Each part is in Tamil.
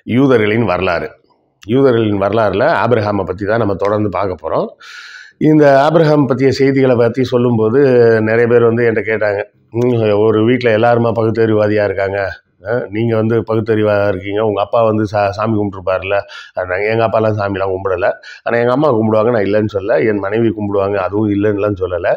யூதர்களின் வரலாறு யூதர்களின் வரலாறில் ஆபிரஹாமை பற்றி தான் நம்ம தொடர்ந்து பார்க்க போகிறோம் இந்த ஆபிரஹாம் பற்றிய செய்திகளை பற்றி சொல்லும்போது நிறைய பேர் வந்து என்கிட்ட கேட்டாங்க "ம், ஒரு வீட்டில் எல்லாருமா பகுத்தறிவாதியாக இருக்காங்க நீங்கள் வந்து பகுத்தறிவாக இருக்கீங்க உங்கள் அப்பா வந்து சா சாமி கும்பிட்ருப்பார்ல நாங்கள் எங்கள் அப்பாலாம் சாமிலாம் கும்பிடலை ஆனால் எங்கள் அம்மா கும்பிடுவாங்க நான் இல்லைன்னு சொல்ல என் மனைவி கும்பிடுவாங்க அதுவும் இல்லைன்னுலாம் சொல்லலை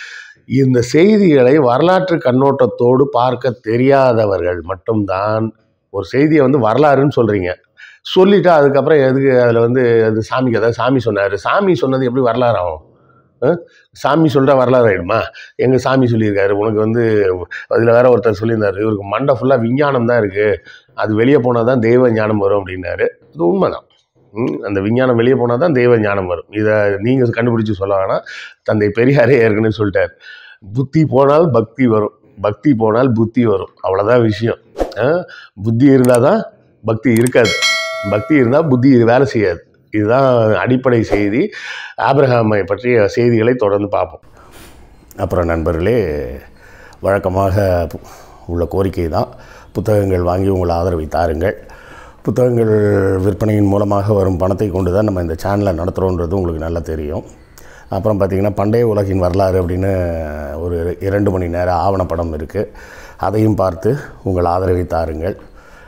இந்த செய்திகளை வரலாற்று கண்ணோட்டத்தோடு பார்க்க தெரியாதவர்கள் மட்டும்தான் ஒரு செய்தியை வந்து வரலாறுன்னு சொல்கிறீங்க சொல்லிவிட்டு அதுக்கப்புறம் எதுக்கு அதில் வந்து அது சாமி கதை சாமி சொன்னார் சாமி சொன்னது எப்படி வரலாறு ஆகும் அஹ்? சாமி சொல்கிற வரலாறு ஆகிடுமா எங்கள் சாமி சொல்லியிருக்காரு உனக்கு வந்து அதில் வேற ஒருத்தர் சொல்லியிருந்தாரு இவருக்கு மண்டை ஃபுல்லாக விஞ்ஞானம் தான் இருக்குது அது வெளியே போனால் தான் தெய்வ ஞானம் வரும் அப்படின்னாரு அது உண்மைதான் ம், அந்த விஞ்ஞானம் வெளியே போனால் தான் தெய்வ ஞானம் வரும் இதை நீங்கள் கண்டுபிடிச்சி சொல்ல வேணாம் தந்தை பெரியாரே ஏற்கனவே சொல்லிட்டார் புத்தி போனால் பக்தி வரும் பக்தி போனால் புத்தி வரும் அவ்வளோதான் விஷயம் அஹ், புத்தி இருந்தால் தான் பக்தி இருக்காது பக்தி இருந்தால் புத்தி வேலை செய்யாது இதுதான் அடிப்படை செய்தி ஆபிரகாமை பற்றிய செய்திகளை தொடர்ந்து பார்ப்போம் அப்புறம் நண்பர்களே வழக்கமாக பு- உள்ள கோரிக்கை தான் புத்தகங்கள் வாங்கி உங்கள் ஆதரவை தாருங்கள் புத்தகங்கள் விற்பனையின் மூலமாக வரும் பணத்தை கொண்டு தான் நம்ம இந்த சேனலை நடத்துகிறோன்றது உங்களுக்கு நல்லா தெரியும் அப்புறம் பார்த்திங்கன்னா பண்டைய உலகின் வரலாறு அப்படின்னு ஒரு இரண்டு மணி நேர ஆவணப்படம் இருக்குது அதையும் பார்த்து உங்கள் ஆதரவை தாருங்கள்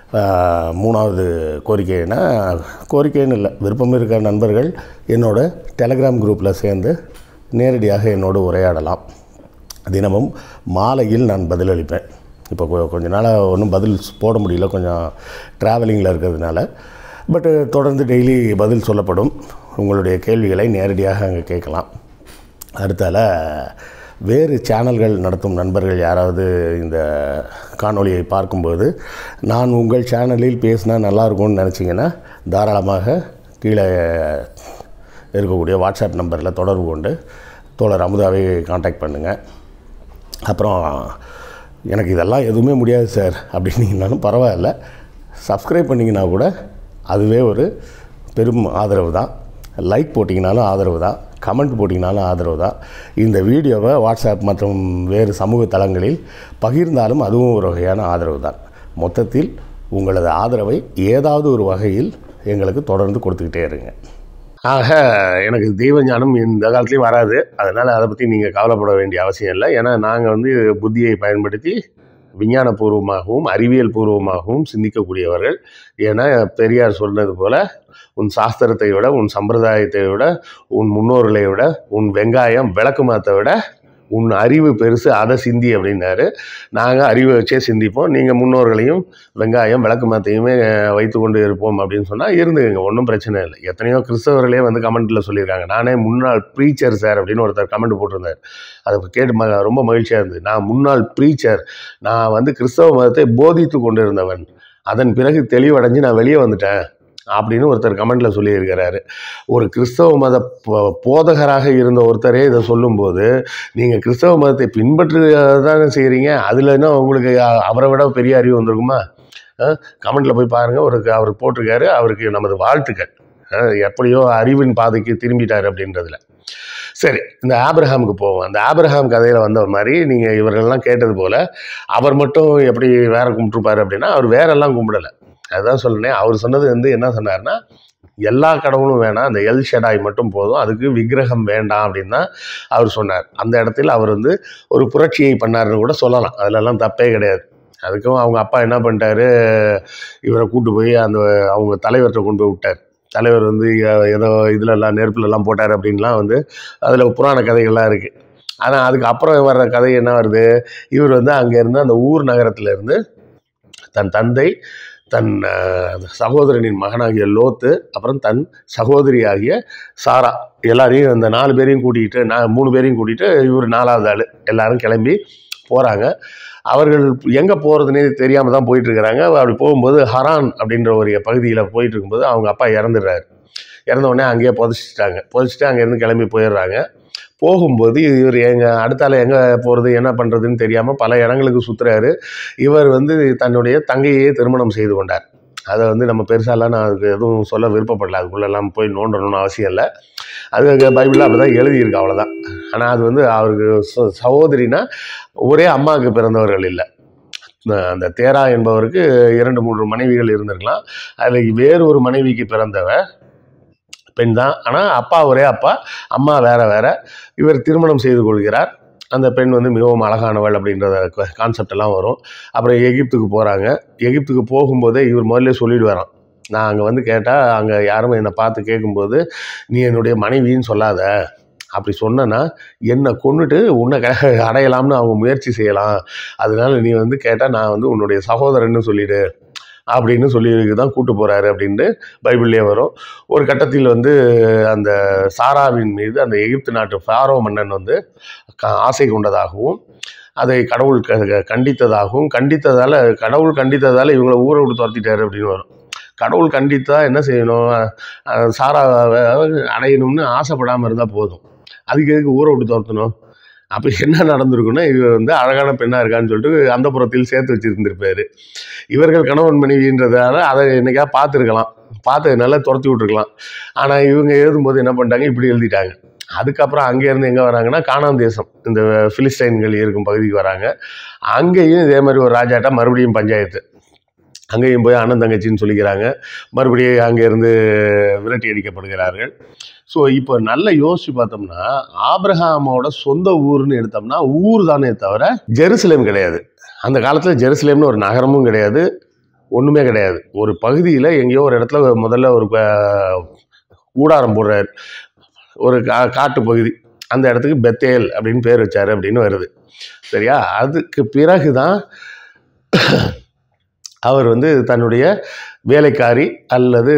ஆஹ், மூணாவது கோரிக்கைன்னா கோரிக்கைன்னு இல்லை விருப்பம் இருக்கிற நண்பர்கள் என்னோட டெலகிராம் குரூப்பில் சேர்ந்து நேரடியாக என்னோடு உரையாடலாம் தினமும் மாலையில் நான் பதிலளிப்பேன் இப்போ கொ- கொஞ்ச நாளாக ஒன்றும் பதில் போட முடியல கொஞ்சம் ட்ராவலிங்கில் இருக்கிறதுனால பட்டு தொடர்ந்து டெய்லி பதில் சொல்லப்படும் உங்களுடைய கேள்விகளை நேரடியாக அங்கே கேட்கலாம் அடுத்தால வேறு சேனல்கள் நடத்தும் நண்பர்கள் யாராவது இந்த காணொளியை பார்க்கும்போது நான் உங்கள் சேனலில் பேசினா நல்லாயிருக்கும்னு நினச்சிங்கன்னா தாராளமாக கீழே இருக்கக்கூடிய வாட்ஸ்அப் நம்பரில் தொடர்பு கொண்டு தோழர் அமுதாவை காண்டாக்ட் பண்ணுங்கள் அப்புறம் எனக்கு இதெல்லாம் எதுவுமே முடியாது சார் அப்படின்னீங்கனாலும் பரவாயில்ல சப்ஸ்கிரைப் பண்ணிங்கன்னா கூட அதுவே ஒரு பெரும் ஆதரவு தான் லைக் போட்டிங்கனாலும் ஆதரவு தான் கமெண்ட் போட்டிங்கனாலும் ஆதரவு தான் இந்த வீடியோவை வாட்ஸ்அப் மற்றும் வேறு சமூக தளங்களில் பகிர்ந்தாலும் அதுவும் ஒரு வகையான ஆதரவு தான் மொத்தத்தில் உங்களது ஆதரவை ஏதாவது ஒரு வகையில் எங்களுக்கு தொடர்ந்து கொடுத்துக்கிட்டே இருங்க ஆக எனக்கு தெய்வ ஞானம் இந்த காலத்துலேயும் வராது அதனால் அதை பற்றி நீங்கள் கவலைப்பட வேண்டிய அவசியம் இல்லை ஏன்னா நாங்கள் வந்து புத்தியை பயன்படுத்தி விஞ்ஞானபூர்வமாகவும் அறிவியல் பூர்வமாகவும் சிந்திக்கக்கூடியவர்கள் ஏன்னா பெரியார் சொன்னது போல் உன் சாஸ்திரத்தை விட உன் சம்பிரதாயத்தை விட உன் முன்னோர்களை விட உன் வெங்காயம் விளக்குமாத்தை விட உன் அறிவு பெருசு அதை சிந்தி அப்படின்னாரு நாங்கள் அறிவை வச்சே சிந்திப்போம் நீங்கள் முன்னோர்களையும் வெங்காயம் விளக்கு மாத்தையுமே வைத்து கொண்டு இருப்போம் அப்படின்னு சொன்னால் இருந்துங்க ஒன்றும் பிரச்சனை இல்லை எத்தனையோ கிறிஸ்தவர்களே வந்து கமெண்ட்டில் சொல்லியிருக்காங்க நானே முன்னாள் ப்ரீச்சர் சார் அப்படின்னு ஒருத்தர் கமெண்ட் போட்டிருந்தார் அதை கேட்டு ம ரொம்ப மகிழ்ச்சியாக இருந்தது நான் முன்னாள் ப்ரீச்சர் நான் வந்து கிறிஸ்தவ மதத்தை போதித்து கொண்டு இருந்தவன் அதன் பிறகு தெளிவடைஞ்சு நான் வெளியே வந்துட்டேன் அப்படின்னு ஒருத்தர் கமெண்ட்டில் சொல்லியிருக்கிறாரு ஒரு கிறிஸ்தவ மத போ- போதகராக இருந்த ஒருத்தரே இதை சொல்லும்போது நீங்கள் கிறிஸ்தவ மதத்தை பின்பற்று தானே செய்கிறீங்க அதில் என்ன உங்களுக்கு அ- அவரை விட பெரிய அறிவு வந்திருக்குமா கமெண்ட்டில் போய் பாருங்கள் ஒரு அவர் போட்டிருக்காரு அவருக்கு நமது வாழ்த்துக்கள் அஹ், எப்படியோ அறிவின் பாதைக்கு திரும்பிட்டார் அப்படின்றதுல சரி இந்த ஆபிரஹாமுக்கு போவோம் அந்த ஆபிரஹாம் கதையில் வந்த மாதிரி நீங்கள் இவர்கள்லாம் கேட்டது போல் அவர் மட்டும் எப்படி வேற கும்பிட்டுருப்பாரு அப்படின்னா அவர் வேறெல்லாம் கும்பிடலை அதுதான் சொன்னேன் அவர் சொன்னது வந்து என்ன சொன்னார்னா எல்லா கடவுளும் வேணாம் அந்த எல் ஷெடாய் மட்டும் போதும் அதுக்கு விக்கிரகம் வேண்டாம் அப்படின்னு தான் அவர் சொன்னார் அந்த இடத்துல அவர் வந்து ஒரு புரட்சியை பண்ணாருன்னு கூட சொல்லலாம் அதிலெல்லாம் தப்பே கிடையாது அதுக்கும் அவங்க அப்பா என்ன பண்ணிட்டாரு இவரை கூட்டு போய் அந்த அவங்க தலைவர்கிட்ட கொண்டு போய் விட்டார் தலைவர் வந்து எ- ஏதோ இதுலலாம் நெருப்புலலாம் போட்டார் அப்படின்லாம் வந்து அதில் புராண கதைகள்லாம் இருக்குது ஆனால் அதுக்கு அப்புறம் வர்ற கதை என்ன வருது இவர் வந்து அங்கேருந்து அந்த ஊர் நகரத்துல இருந்து தன் தந்தை தன் அஹ், சகோதரனின் மகனாகிய லோத்து அப்புறம் தன் சகோதரியாகிய சாரா எல்லாரையும் அந்த நாலு பேரையும் கூட்டிகிட்டு நான் மூணு பேரையும் கூட்டிகிட்டு இவர் நாலாவது ஆள் எல்லாரும் கிளம்பி போகிறாங்க அவர்கள் எங்கே போகிறதுனே தெரியாமல் தான் போயிட்டு இருக்கிறாங்க அப்படி போகும்போது ஹரான் அப்படின்ற ஒரு பகுதியில் போயிட்டு இருக்கும்போது அவங்க அப்பா இறந்துடுறாரு இறந்த உடனே அங்கேயே புதைச்சிட்டாங்க புதைச்சிட்டு அங்கேருந்து கிளம்பி போயிடுறாங்க போகும்போது இவர் எங்கள் அடுத்தால எங்கே போகிறது என்ன பண்ணுறதுன்னு தெரியாமல் பல இடங்களுக்கு சுற்றுறாரு இவர் வந்து தன்னுடைய தங்கையே திருமணம் செய்து கொண்டார் அதை வந்து நம்ம பெருசாலாம் நான் அதுக்கு எதுவும் சொல்ல விருப்பப்படல அதுக்குள்ளெல்லாம் போய் நோண்டணும்னு அவசியம் இல்லை அது பைபிளில் அப்படி தான் எழுதியிருக்கு அவ்வளோதான் ஆனால் அது வந்து அவருக்கு ச- சகோதரினா ஒரே அம்மாவுக்கு பிறந்தவர்கள் இல்லை அஹ் அந்த தேரா என்பவருக்கு இரண்டு மூன்று மனைவிகள் இருந்திருக்கலாம் அதில் வேறு ஒரு மனைவிக்கு பிறந்தவ பெண் தான் ஆனால் அப்பா ஒரே அப்பா அம்மா வேற வேற இவர் திருமணம் செய்து கொள்கிறார் அந்த பெண் வந்து மிகவும் அழகானவள் அப்படின்ற கான்செப்ட் எல்லாம் வரும் அப்புறம் எகிப்துக்கு போகிறாங்க எகிப்துக்கு போகும்போதே இவர் முதல்ல சொல்லிடுவாராம் நான் அங்கே வந்து கேட்டால் அங்கே யாரும் என்னை பார்த்து கேட்கும்போது நீ என்னுடைய மனைவின்னு சொல்லாத அப்படி சொன்னேன்னா என்னை கொன்னுட்டு உன்னை க அடையலாம்னு அவங்க முயற்சி செய்யலாம் அதனால நீ வந்து கேட்டால் நான் வந்து உன்னுடைய சகோதரன்னு சொல்லிடு அப்படின்னு சொல்லி தான் கூட்டு போகிறாரு அப்படின்ட்டு பைபிள்லேயே வரும் ஒரு கட்டத்தில் வந்து அந்த சாராவின் மீது அந்த எகிப்து நாட்டு ஃபாரோ மன்னன் வந்து க- ஆசை கொண்டதாகவும் அதை கடவுள் க- க- கண்டித்ததாகவும் கண்டித்ததால் கடவுள் கண்டித்ததால் இவங்களை ஊரை விட்டு துரத்திட்டாரு அப்படின்னு வரும் கடவுள் கண்டித்தா என்ன செய்யணும் அஹ் சாராவை அடையணும்னு ஆசைப்படாமல் இருந்தால் போதும் அதுக்கு எதுக்கு ஊரை விட்டு துரத்தணும் அப்போ என்ன நடந்திருக்குன்னா இவர் வந்து அழகான பெண்ணாக இருக்கான்னு சொல்லிட்டு அந்த புறத்தில் சேர்த்து வச்சுருந்துருப்பாரு இவர்கள் கணவன் மனைவின்றதால அதை என்னைக்கா பார்த்துருக்கலாம் பார்த்ததுனால துரத்தி விட்டுருக்கலாம் ஆனால் இவங்க எழுதும்போது என்ன பண்ணிட்டாங்க இப்படி எழுதிட்டாங்க அதுக்கப்புறம் அங்கேருந்து எங்கே வராங்கன்னா காணாம் தேசம் இந்த பிலிஸ்டைன்கள் இருக்கும் பகுதிக்கு வராங்க அங்கேயும் இதே மாதிரி ஒரு ராஜாட்டா மறுபடியும் பஞ்சாயத்து அங்கேயும் போய் அண்ணன் தங்கச்சின்னு சொல்லிக்கிறாங்க மறுபடியும் அங்கேருந்து விரட்டி அடிக்கப்படுகிறார்கள் ஸோ இப்போ நல்லா யோசிச்சு பார்த்தோம்னா ஆபிரகாமோட சொந்த ஊர்னு எடுத்தோம்னா ஊர் தானே தவிர ஜெருசலேம் கிடையாது அந்த காலத்தில் ஜெருசலேம்னு ஒரு நகரமும் கிடையாது ஒன்றுமே கிடையாது ஒரு பகுதியில் எங்கேயோ ஒரு இடத்துல முதல்ல ஒரு ப- கூடாரம் போடுறாரு ஒரு கா காட்டு பகுதி அந்த இடத்துக்கு பெத்தேல் அப்படின்னு பேர் வச்சாரு அப்படின்னு வருது சரியா அதுக்கு பிறகு தான் அவர் வந்து தன்னுடைய வேலைக்காரி அல்லது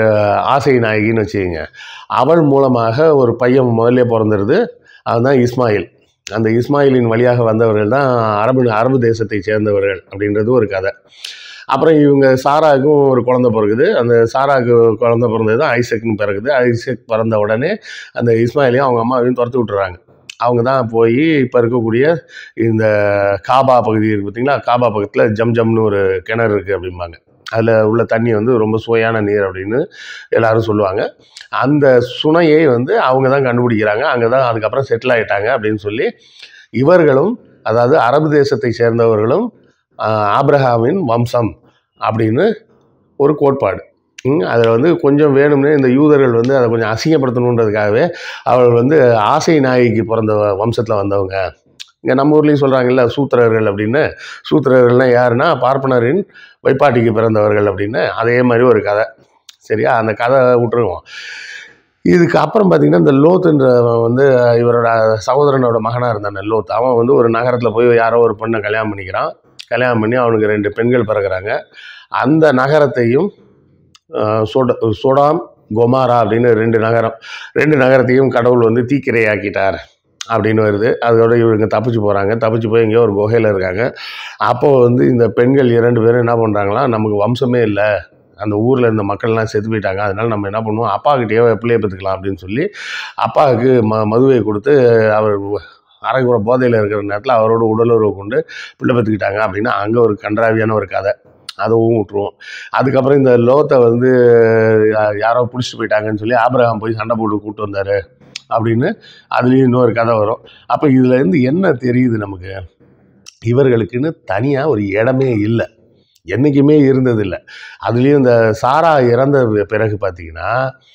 ஆசை நாயகின்னு வச்சுக்கோங்க அவள் மூலமாக ஒரு பையன் முதல்ல பிறந்துருது அதுதான் இஸ்மாயில் அந்த இஸ்மாயிலின் வழியாக வந்தவர்கள் தான் அரபு அரபு தேசத்தை சேர்ந்தவர்கள் அப்படின்றது ஒரு கதை அப்புறம் இவங்க சாராவுக்கும் ஒரு குழந்தை பிறகுது அந்த சாராவுக்கு குழந்தை பிறந்தது தான் ஐசக்னு பிறகுது ஐசக் பிறந்த உடனே அந்த இஸ்மாயிலையும் அவங்க அம்மாவையும் துரத்து விட்டுறாங்க அவங்க தான் போய் இப்போ இருக்கக்கூடிய இந்த காபா பகுதி இருக்குது பார்த்தீங்களா காபா பக்கத்தில் ஜம் ஜம்னு ஒரு கிணறு இருக்குது அப்படிம்பாங்க அதில் உள்ள தண்ணி வந்து ரொம்ப சுவையான நீர் அப்படின்னு எல்லாரும் சொல்லுவாங்க அந்த சுனையை வந்து அவங்க தான் கண்டுபிடிக்கிறாங்க அங்கே தான் அதுக்கப்புறம் செட்டில் ஆயிட்டாங்க அப்படின்னு சொல்லி இவர்களும் அதாவது அரபு தேசத்தை சேர்ந்தவர்களும் ஆஹ், ஆபிரகாமின் வம்சம் அப்படின்னு ஒரு கோட்பாடு அதில் வந்து கொஞ்சம் வேணும்னே இந்த யூதர்கள் வந்து அதை கொஞ்சம் அசிங்கப்படுத்தணுன்றதுக்காகவே அவர்கள் வந்து ஆசை நாயகிக்கு பிறந்த வம்சத்தில் வந்தவங்க இங்கே நம்ம ஊர்லேயும் சொல்கிறாங்கல்ல சூத்திரர்கள் அப்படின்னு சூத்திரர்கள்லாம் யாருன்னா பார்ப்பனரின் வைப்பாட்டிக்கு பிறந்தவர்கள் அப்படின்னு அதே மாதிரி ஒரு கதை சரியா அந்த கதை விட்டுருவோம் இதுக்கு அப்புறம் பார்த்தீங்கன்னா இந்த லோத்துன்றவன் வந்து இவரோட சகோதரனோட மகனாக இருந்தான் லோத் அவன் வந்து ஒரு நகரத்தில் போய் யாரோ ஒரு பெண்ணை கல்யாணம் பண்ணிக்கிறான் கல்யாணம் பண்ணி அவனுக்கு ரெண்டு பெண்கள் பிறகுறாங்க அந்த நகரத்தையும் ஆஹ், சொட சொடாம் கொமாரா அப்படின்னு ரெண்டு நகரம் ரெண்டு நகரத்தையும் கடவுள் வந்து தீக்கிரையாக்கிட்டார் அப்படின்னு வருது அதோட இவங்க தப்பிச்சு போகிறாங்க தப்பிச்சு போய் எங்கேயோ ஒரு குகையில் இருக்காங்க அப்போது வந்து இந்த பெண்கள் இரண்டு பேரும் என்ன பண்ணுறாங்களா நமக்கு வம்சமே இல்லை அந்த ஊரில் இருந்த மக்கள்லாம் செத்து போயிட்டாங்க அதனால நம்ம என்ன பண்ணுவோம் அப்பாக்கிட்டேயே பிள்ளைய பெற்றுக்கலாம் அப்படின்னு சொல்லி அப்பாவுக்கு ம மதுவை கொடுத்து அவர் அரைக்குற போதையில் இருக்கிற நேரத்தில் அவரோட உடலுறவு கொண்டு பிள்ளை பெற்றுக்கிட்டாங்க அப்படின்னா அங்கே ஒரு கன்றாவியான ஒரு கதை அதுவும் விட்டுருவோம் அதுக்கப்புறம் இந்த லோத்தை வந்து யா- யாரோ பிடிச்சிட்டு போயிட்டாங்கன்னு சொல்லி ஆபிரகாம் போய் சண்டை போட்டு கூப்பிட்டு வந்தார் அப்படின்னு அதுலேயும் இன்னொரு கதை வரும் அப்போ இதுலேருந்து என்ன தெரியுது நமக்கு இவர்களுக்குன்னு தனியாக ஒரு இடமே இல்லை என்றைக்குமே இருந்ததில்லை அதுலேயும் இந்த சாரா இறந்த பிறகு பார்த்தீங்கன்னா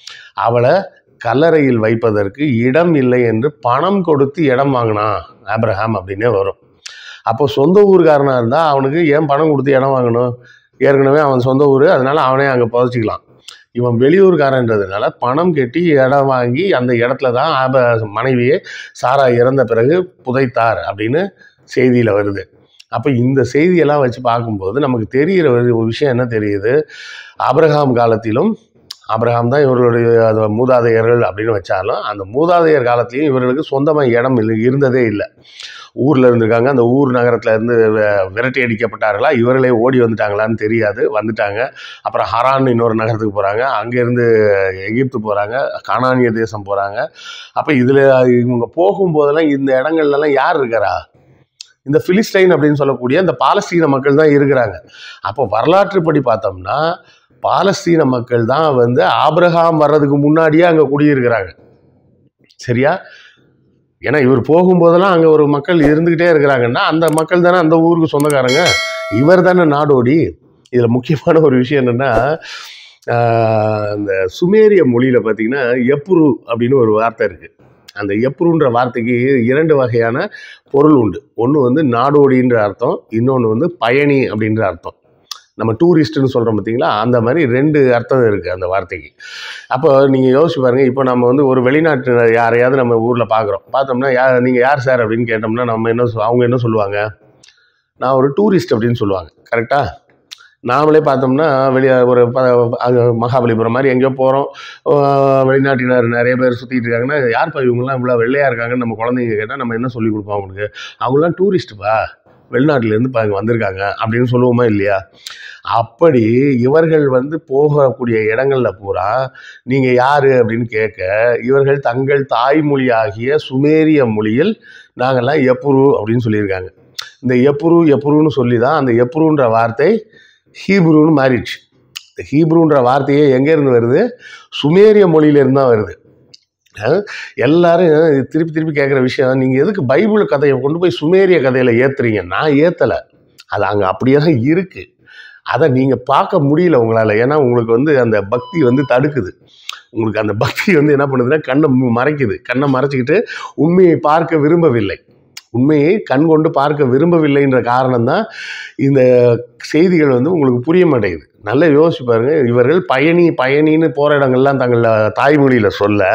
அவளை கல்லறையில் வைப்பதற்கு இடம் இல்லை என்று பணம் கொடுத்து இடம் வாங்கினான் ஆப்ரஹாம் அப்படின்னே வரும் அப்போ சொந்த ஊர்காரனாக இருந்தால் அவனுக்கு ஏன் பணம் கொடுத்து இடம் வாங்கணும் ஏற்கனவே அவன் சொந்த ஊர் அதனால அவனே அங்கே புதைச்சிக்கலாம் இவன் வெளியூர்காரன்றதுனால பணம் கட்டி இடம் வாங்கி அந்த இடத்துல தான் ஆப மனைவியை சாரா இறந்த பிறகு புதைத்தார் அப்படின்னு செய்தியில் வருது அப்போ இந்த செய்தியெல்லாம் வச்சு பார்க்கும்போது நமக்கு தெரிகிற ஒரு விஷயம் என்ன தெரியுது ஆபிரகாம் காலத்திலும் ஆபிரகாம் தான் இவர்களுடைய அது மூதாதையர்கள் அப்படின்னு வச்சாலும் அந்த மூதாதையர் காலத்திலையும் இவர்களுக்கு சொந்தமாக இடம் இல்லை இருந்ததே இல்லை ஊரில் இருந்திருக்காங்க அந்த ஊர் நகரத்தில் இருந்து வி- விரட்டி அடிக்கப்பட்டார்களா இவர்களே ஓடி வந்துட்டாங்களான்னு தெரியாது வந்துட்டாங்க அப்புறம் ஹரான் இன்னொரு நகரத்துக்கு போகிறாங்க அங்கேருந்து எகிப்து போகிறாங்க கானானிய தேசம் போகிறாங்க அப்போ இதில் இவங்க போகும்போதெல்லாம் இந்த இடங்கள்லாம் யார் இருக்கிறா இந்த பிலிஸ்டைன் அப்படின்னு சொல்லக்கூடிய இந்த பாலஸ்தீன மக்கள் தான் இருக்கிறாங்க அப்போ வரலாற்றுப்படி பார்த்தோம்னா பாலஸ்தீன மக்கள் தான் வந்து ஆபிரகாம் வர்றதுக்கு முன்னாடியே அங்கே குடியிருக்கிறாங்க சரியா ஏன்னா இவர் போகும்போதெல்லாம் அங்கே ஒரு மக்கள் இருந்துக்கிட்டே இருக்கிறாங்கன்னா அந்த மக்கள் தானே அந்த ஊருக்கு சொந்தக்காரங்க இவர் தானே நாடோடி இதில் முக்கியமான ஒரு விஷயம் என்னென்னா இந்த சுமேரிய மொழியில் பார்த்தீங்கன்னா எப்புரு அப்படின்னு ஒரு வார்த்தை இருக்குது அந்த எப்புருன்ற வார்த்தைக்கு இரண்டு வகையான பொருள் உண்டு ஒன்று வந்து நாடோடின்ற அர்த்தம் இன்னொன்று வந்து பயணி அப்படின்ற அர்த்தம் நம்ம டூரிஸ்ட்டுன்னு சொல்கிறோம் பார்த்தீங்களா அந்த மாதிரி ரெண்டு அர்த்தம் இருக்குது அந்த வார்த்தைக்கு அப்போ நீங்கள் யோசிச்சு பாருங்கள் இப்போ நம்ம வந்து ஒரு வெளிநாட்டு யாரையாவது நம்ம ஊரில் பார்க்குறோம் பார்த்தோம்னா யார் நீங்கள் யார் சார் அப்படின்னு கேட்டோம்னா நம்ம என்ன சொல் அவங்க என்ன சொல்லுவாங்க நான் ஒரு டூரிஸ்ட் அப்படின்னு சொல்லுவாங்க கரெக்டாக நாமளே பார்த்தோம்னா வெளியே ஒரு ப அங்க மகாபலிபுரம் மாதிரி எங்கேயோ போகிறோம் வெளிநாட்டினர் நிறைய பேர் சுற்றிட்டு இருக்காங்கன்னா யார்ப்பா இவங்கெல்லாம் இவ்வளோ வெள்ளையாக இருக்காங்கன்னு நம்ம குழந்தைங்க கேட்டால் நம்ம என்ன சொல்லி கொடுப்போம் அவங்களுக்கு அவங்களாம் டூரிஸ்ட்டுப்பா வெளிநாட்டிலேருந்து இப்போ இங்கே வந்திருக்காங்க அப்படின்னு சொல்லுவோமா இல்லையா அப்படி இவர்கள் வந்து போகக்கூடிய இடங்களில் பூரா நீங்கள் யார் அப்படின்னு கேட்க இவர்கள் தங்கள் தாய்மொழியாகிய சுமேரிய மொழியில் நாங்கள்லாம் எப்புரு அப்படின்னு சொல்லியிருக்காங்க இந்த எப்புரு எப்புருன்னு சொல்லி தான் அந்த எப்புருன்ற வார்த்தை ஹீப்ருன்னு மாறிடுச்சு இந்த ஹீப்ருன்ற வார்த்தையே எங்கேருந்து வருது சுமேரிய மொழியிலேருந்து தான் வருது அஹ் எல்லாரும் திருப்பி திருப்பி கேட்குற விஷயம் நீங்கள் எதுக்கு பைபிள் கதையை கொண்டு போய் சுமேரிய கதையில் ஏற்றுறீங்க நான் ஏற்றலை அது அங்கே அப்படியே தான் இருக்குது அதை நீங்கள் பார்க்க முடியல உங்களால் ஏன்னா உங்களுக்கு வந்து அந்த பக்தி வந்து தடுக்குது உங்களுக்கு அந்த பக்தி வந்து என்ன பண்ணுதுன்னா கண்ணை மு- மறைக்குது கண்ணை மறைச்சிக்கிட்டு உண்மையை பார்க்க விரும்பவில்லை உண்மையை கண் கொண்டு பார்க்க விரும்பவில்லைன்ற காரணம் தான் இந்த செய்திகள் வந்து உங்களுக்கு புரிய மாட்டேங்குது நல்லா யோசிச்சு பாருங்க இவர்கள் பயணி பயணின்னு போகிற இடங்கள்லாம் தங்கள் தாய்மொழியில் சொல்ல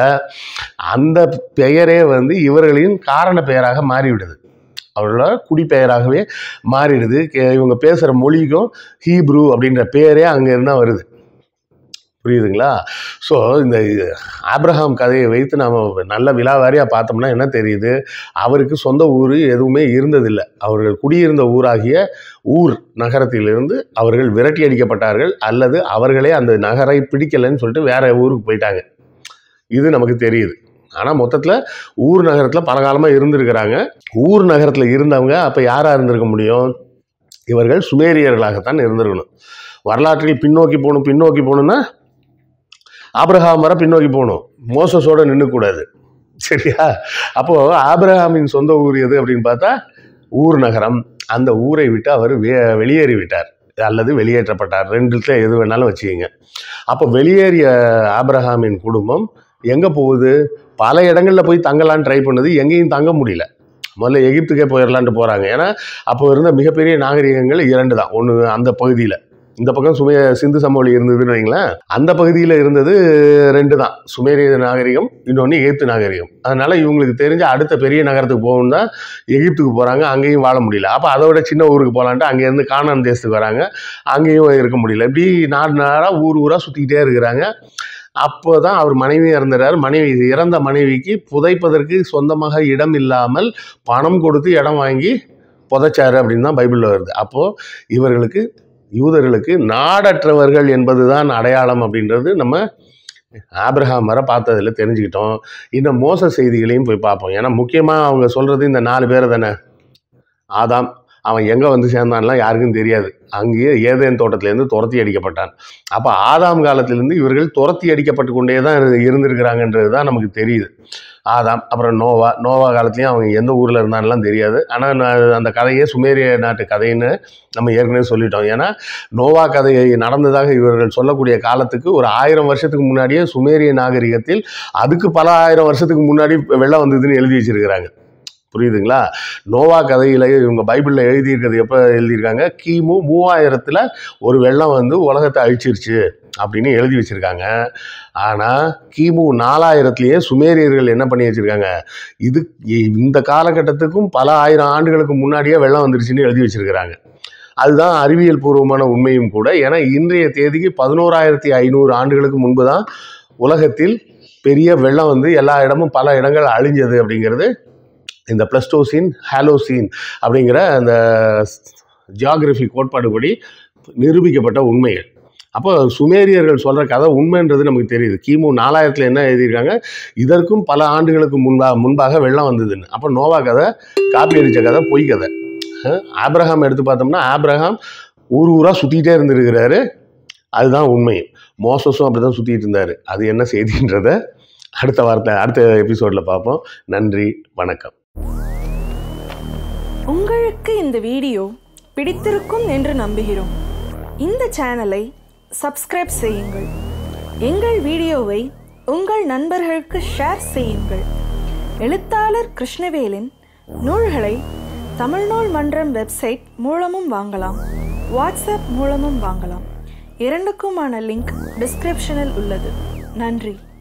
அந்த பெயரே வந்து இவர்களின் காரண பெயராக மாறிவிடுது அவர்களோட குடிப்பெயராகவே மாறிடுது கே- இவங்க பேசுகிற மொழிக்கும் ஹீப்ரு அப்படின்ற பேரே அங்கே இருந்தால் வருது புரியுதுங்களா ஸோ இந்த ஆப்ரஹாம் கதையை வைத்து நாம் நல்ல விலாவாரியாக பார்த்தோம்னா என்ன தெரியுது அவருக்கு சொந்த ஊர் எதுவுமே இருந்ததில்லை அவர்கள் குடியிருந்த ஊராகிய ஊர் நகரத்திலிருந்து அவர்கள் விரட்டி அடிக்கப்பட்டார்கள் அல்லது அவர்களே அந்த நகரை பிடிக்கலைன்னு சொல்லிட்டு வேற ஊருக்கு போயிட்டாங்க இது நமக்கு தெரியுது ஆனால் மொத்தத்தில் ஊர் நகரத்தில் பல காலமாக இருந்திருக்கிறாங்க ஊர் நகரத்தில் இருந்தவங்க அப்போ யாராக இருந்திருக்க முடியும் இவர்கள் சுமேரியர்களாகத்தான் இருந்திருக்கணும் வரலாற்றில் பின்னோக்கி போகணும் பின்னோக்கி போகணும்னா ஆபிரகாம் வர பின்னோக்கி போகணும் மோசஸோட நின்றுக்கூடாது சரியா அப்போது ஆபிரகாமின் சொந்த ஊர் எது அப்படின்னு பார்த்தா ஊர் நகரம் அந்த ஊரை விட்டு அவர் வெ வெளியேறி விட்டார் அல்லது வெளியேற்றப்பட்டார் ரெண்டுத்துல எது வேணாலும் வச்சுக்கிங்க அப்போ வெளியேறிய ஆபிரகாமின் குடும்பம் எங்கே போகுது பல இடங்களில் போய் தங்கலான்னு ட்ரை பண்ணுது எங்கேயும் தங்க முடியல முதல்ல எகிப்துக்கே போயிடலான்ட்டு போகிறாங்க ஏன்னா அப்போ இருந்த மிகப்பெரிய நாகரிகங்கள் இரண்டு தான் ஒன்று அந்த பகுதியில் இந்த பக்கம் சுமைய சிந்து சமவெளி இருந்ததுன்னு வைங்களேன் அந்த பகுதியில் இருந்தது ரெண்டு தான் சுமேரிய நாகரிகம் இன்னொன்று எகிப்து நாகரிகம் அதனால இவங்களுக்கு தெரிஞ்ச அடுத்த பெரிய நகரத்துக்கு போகணும் தான் எகிப்துக்கு போகிறாங்க அங்கேயும் வாழ முடியல அப்போ அதை விட சின்ன ஊருக்கு போகலான்ட்டு அங்கேருந்து கானான் தேசத்துக்கு வராங்க அங்கேயும் இருக்க முடியல இப்படி நாடு நாடாக ஊர் ஊராக சுற்றிக்கிட்டே இருக்கிறாங்க அப்போ தான் அவர் மனைவி இறந்துறார் மனைவி இறந்த மனைவிக்கு புதைப்பதற்கு சொந்தமாக இடம் இல்லாமல் பணம் கொடுத்து இடம் வாங்கி புதைச்சாரு அப்படின்னு தான் பைபிளில் வருது அப்போது இவர்களுக்கு யூதர்களுக்கு நாடற்றவர்கள் என்பது தான் அடையாளம் அப்படின்றது நம்ம ஆபிரகாம் வர பார்த்ததில் தெரிஞ்சுக்கிட்டோம் இன்னும் மோச செய்திகளையும் போய் பார்ப்போம் ஏன்னா முக்கியமாக அவங்க சொல்கிறது இந்த நாலு பேர் தானே ஆதாம் அவன் எங்கே வந்து சேர்ந்தான்லாம் யாருக்கும் தெரியாது அங்கேயே ஏதேன் தோட்டத்திலேருந்து துரத்தி அடிக்கப்பட்டான் அப்போ ஆதாம் காலத்திலேருந்து இவர்கள் துரத்தி அடிக்கப்பட்டு கொண்டே தான் இரு- இருந்திருக்கிறாங்கன்றது தான் நமக்கு தெரியுது ஆதாம் அப்புறம் நோவா நோவா காலத்துலேயும் அவங்க எந்த ஊரில் இருந்தான்லாம் தெரியாது ஆனால் அந்த கதையே சுமேரிய நாட்டு கதைன்னு நம்ம ஏற்கனவே சொல்லிட்டோம் ஏன்னா நோவா கதை நடந்ததாக இவர்கள் சொல்லக்கூடிய காலத்துக்கு ஒரு ஆயிரம் வருஷத்துக்கு முன்னாடியே சுமேரிய நாகரிகத்தில் அதுக்கு பல ஆயிரம் வருஷத்துக்கு முன்னாடி வெள்ளம் வந்ததுன்னு எழுதி வச்சிருக்கிறாங்க புரியுதுங்களா நோவா கதையில் இவங்க பைபிளில் எழுதியிருக்கிறது எப்போ எழுதியிருக்காங்க கிமு மூவாயிரத்தில் ஒரு வெள்ளம் வந்து உலகத்தை அழிச்சிருச்சு அப்படின்னு எழுதி வச்சுருக்காங்க ஆனால் கிமு நாலாயிரத்துலேயே சுமேரியர்கள் என்ன பண்ணி வச்சுருக்காங்க இது இ- இந்த காலகட்டத்துக்கும் பல ஆயிரம் ஆண்டுகளுக்கு முன்னாடியே வெள்ளம் வந்துருச்சுன்னு எழுதி வச்சுருக்கிறாங்க அதுதான் அறிவியல் பூர்வமான உண்மையும் கூட ஏன்னா இன்றைய தேதிக்கு பதினோராயிரத்தி ஐநூறு ஆண்டுகளுக்கு முன்பு தான் உலகத்தில் பெரிய வெள்ளம் வந்து எல்லா இடமும் பல இடங்கள் அழிஞ்சது அப்படிங்கிறது இந்த பிளஸ்டோசின் ஹாலோசீன் அப்படிங்கிற அந்த ஜியாகிரபி கோட்பாடுபடி நிரூபிக்கப்பட்ட உண்மைகள் அப்போ சுமேரியர்கள் சொல்கிற கதை உண்மைன்றது நமக்கு தெரியுது கிமு நாலாயிரத்தில் என்ன எழுதியிருக்காங்க இதற்கும் பல ஆண்டுகளுக்கு முன்பாக முன்பாக வெள்ளம் வந்ததுன்னு அப்போ நோவா கதை காப்பி அடித்த கதை பொய் கதை அஹ் ஆபிரகாம் எடுத்து பார்த்தோம்னா ஆபிரகாம் ஊர் ஊராக சுற்றிக்கிட்டே இருந்திருக்கிறாரு அதுதான் உண்மை மோசஸும் அப்படி தான் சுற்றிட்டு இருந்தார் அது என்ன செய்தின்றத அடுத்த வாரத்தை அடுத்த எபிசோடில் பார்ப்போம் நன்றி வணக்கம் உங்களுக்கு இந்த வீடியோ பிடித்திருக்கும் என்று நம்புகிறோம் இந்த சேனலை சப்ஸ்கிரைப் செய்யுங்கள் எங்கள் வீடியோவை உங்கள் நண்பர்களுக்கு ஷேர் செய்யுங்கள் எழுத்தாளர் கிருஷ்ணவேலின் நூல்களை தமிழ்நூல் மன்றம் வெப்சைட் மூலமும் வாங்கலாம் வாட்ஸ்அப் மூலமும் வாங்கலாம் இரண்டுக்குமான லிங்க் டிஸ்கிரிப்ஷனில் உள்ளது நன்றி